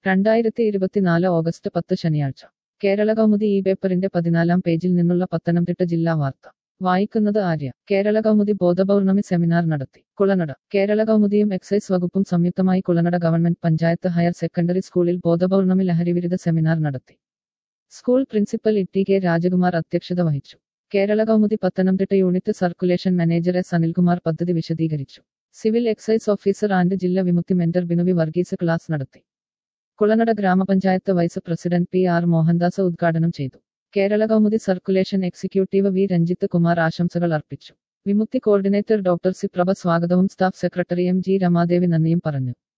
രണ്ടായിരത്തി ഇരുപത്തിനാല് ഓഗസ്റ്റ് പത്ത് ശനിയാഴ്ച കേരള കൗമുദി ഈ പേപ്പറിന്റെ പതിനാലാം പേജിൽ നിന്നുള്ള പത്തനംതിട്ട ജില്ലാ വാർത്ത വായിക്കുന്നത് ആര്യ കേരള കൗമുദി ബോധപൗർണമി സെമിനാർ നടത്തി കുളനട കേരള കൗമുദിയും എക്സൈസ് വകുപ്പും സംയുക്തമായി Kulanada government panchayat higher secondary സ്കൂളിൽ ബോധപൗർണമി ലഹരിവിരുദ്ധ സെമിനാർ നടത്തി school principal E K Rajakumar അധ്യക്ഷത വഹിച്ചു Kerala Kaumudi Pathanamthitta unit circulation manager S Anilkumar പദ്ധതി വിശദീകരിച്ചു സിവിൽ എക്സൈസ് ഓഫീസർ ആൻഡ് ജില്ലാ വിമുക്തി മെന്റർ ബിനുവി വർഗീസ് ക്ലാസ് നടത്തി കുളനട ഗ്രാമപഞ്ചായത്ത് vice president P R Mohandas ഉദ്ഘാടനം ചെയ്തു Kerala Kaumudi circulation executive V Ranjith Kumar ആശംസകൾ അർപ്പിച്ചു Vimukthi coordinator doctor C Prabha സ്വാഗതവും staff secretary M G Ramadevi നന്ദിയും പറഞ്ഞു